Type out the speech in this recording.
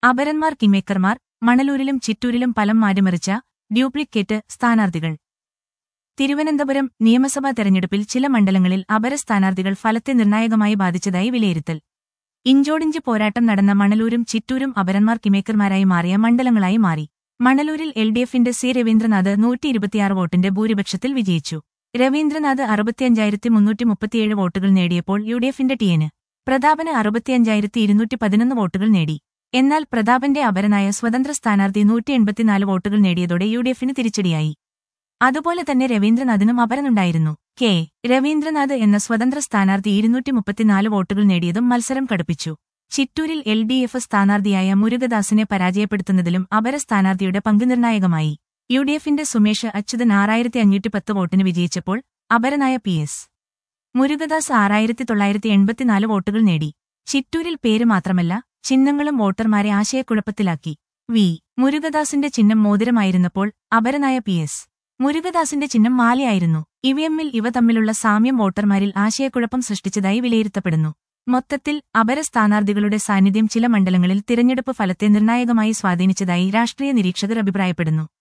അപരന്മാർ കിമേക്കർമാർ മണലൂരിലും ചിറ്റൂരിലും ഫലം മാറ്റിമറിച്ച ഡ്യൂപ്ലിക്കേറ്റ് സ്ഥാനാർത്ഥികൾ തിരുവനന്തപുരം നിയമസഭാ തെരഞ്ഞെടുപ്പിൽ ചില മണ്ഡലങ്ങളിൽ അപര സ്ഥാനാർത്ഥികൾ ഫലത്തെ നിർണായകമായി ബാധിച്ചതായി വിലയിരുത്തൽ ഇഞ്ചോടിഞ്ച് പോരാട്ടം നടന്ന മണലൂരും ചിറ്റൂരും അപരന്മാർ കിമേക്കർമാരായി മാറിയ മണ്ഡലങ്ങളായി മാറി മണലൂരിൽ എൽ ഡി എഫിന്റെ സി രവീന്ദ്രനാഥ് നൂറ്റി ഇരുപത്തിയാറ് വോട്ടിന്റെ ഭൂരിപക്ഷത്തിൽ വിജയിച്ചു രവീന്ദ്രനാഥ് അറുപത്തിയഞ്ചായിരത്തി മുന്നൂറ്റി മുപ്പത്തിയേഴ് വോട്ടുകൾ നേടിയപ്പോൾ യു ഡി എഫിന്റെ ടി എന് പ്രതാപന് അറുപത്തിയഞ്ചായിരത്തി ഇരുന്നൂറ്റി പതിനൊന്ന് വോട്ടുകൾ നേടി എന്നാൽ പ്രതാപന്റെ അപരനായ സ്വതന്ത്ര സ്ഥാനാർത്ഥി നൂറ്റി എൺപത്തിനാല് വോട്ടുകൾ നേടിയതോടെ യു ഡി എഫിന് തിരിച്ചടിയായി അതുപോലെ തന്നെ രവീന്ദ്രനാഥിനും അപരനുണ്ടായിരുന്നു കെ രവീന്ദ്രനാഥ് എന്ന സ്വതന്ത്ര സ്ഥാനാർത്ഥി ഇരുന്നൂറ്റി മുപ്പത്തിനാല് വോട്ടുകൾ നേടിയതും മത്സരം കടുപ്പിച്ചു ചിറ്റൂരിൽ എൽ ഡി എഫ് സ്ഥാനാർത്ഥിയായ മുരുകദാസിനെ പരാജയപ്പെടുത്തുന്നതിലും അപര സ്ഥാനാർത്ഥിയുടെ പങ്ക് നിർണായകമായി യു ഡി എഫിന്റെ സുമേഷ് അച്യുതൻ ആറായിരത്തി അഞ്ഞൂറ്റി പത്ത് വോട്ടിന് വിജയിച്ചപ്പോൾ അപരനായ പി എസ് മുരുകദാസ് ആറായിരത്തി തൊള്ളായിരത്തി എൺപത്തിനാല് വോട്ടുകൾ നേടി ചിറ്റൂരിൽ പേര് മാത്രമല്ല ചിഹ്നങ്ങളും വോട്ടർമാരെ ആശയക്കുഴപ്പത്തിലാക്കി വി മുരുകദാസിന്റെ ചിഹ്നം മോതിരമായിരുന്നപ്പോൾ അപരനായ പി എസ് മുരുകദാസിന്റെ ചിഹ്നം മാലയായിരുന്നു ഇവിഎമ്മിൽ ഇവ തമ്മിലുള്ള സാമ്യം വോട്ടർമാരിൽ ആശയക്കുഴപ്പം സൃഷ്ടിച്ചതായി വിലയിരുത്തപ്പെടുന്നു മൊത്തത്തിൽ അപര സ്ഥാനാർത്ഥികളുടെ സാന്നിധ്യം ചില മണ്ഡലങ്ങളിൽ തിരഞ്ഞെടുപ്പ് ഫലത്തെ നിർണായകമായി സ്വാധീനിച്ചതായി രാഷ്ട്രീയ നിരീക്ഷകർ അഭിപ്രായപ്പെടുന്നു